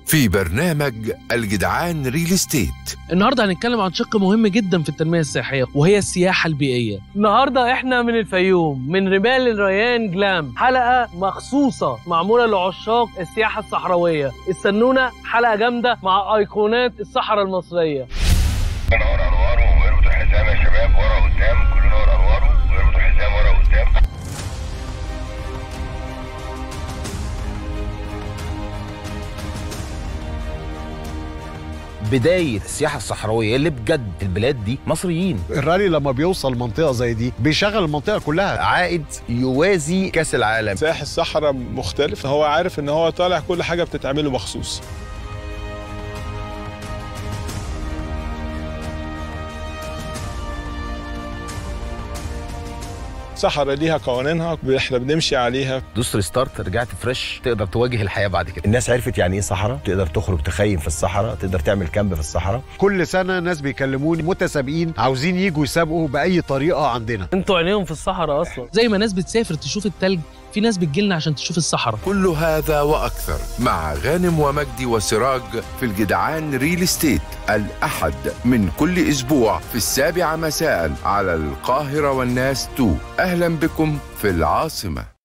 في برنامج الجدعان ريل استيت النهارده هنتكلم عن شق مهم جدا في التنميه السياحيه وهي السياحه البيئيه النهارده احنا من الفيوم من رمال الريان جلام حلقه مخصوصه معموله لعشاق السياحه الصحراويه استنونا حلقه جامده مع ايقونات الصحراء المصريه نور انواره ويربطوا الحزام يا شباب ورا قدام كل نور انواره ويربطوا الحزام ورا قدام بدايه السياحه الصحراويه اللي بجد في البلاد دي مصريين الرالي لما بيوصل منطقه زي دي بيشغل المنطقه كلها عائد يوازي كاس العالم سائح الصحراء مختلف هو عارف ان هو طالع كل حاجه بتتعمله مخصوص صحراء ليها قوانينها احنا بنمشي عليها دوس ريستارت رجعت فريش تقدر تواجه الحياه بعد كده الناس عرفت يعني ايه صحراء تقدر تخرج تخيم في الصحراء تقدر تعمل كامب في الصحراء كل سنه ناس بيكلموني متسابقين عاوزين يجوا يسابقوا باي طريقه عندنا انتوا عينيهم في الصحراء اصلا زي ما ناس بتسافر تشوف التلج في ناس بتجيلنا عشان تشوف الصحراء كل هذا وأكثر مع غانم ومجدي وسراج في الجدعان ريل استيت الأحد من كل أسبوع في السابعة مساء على القاهرة والناس 2 أهلا بكم في العاصمة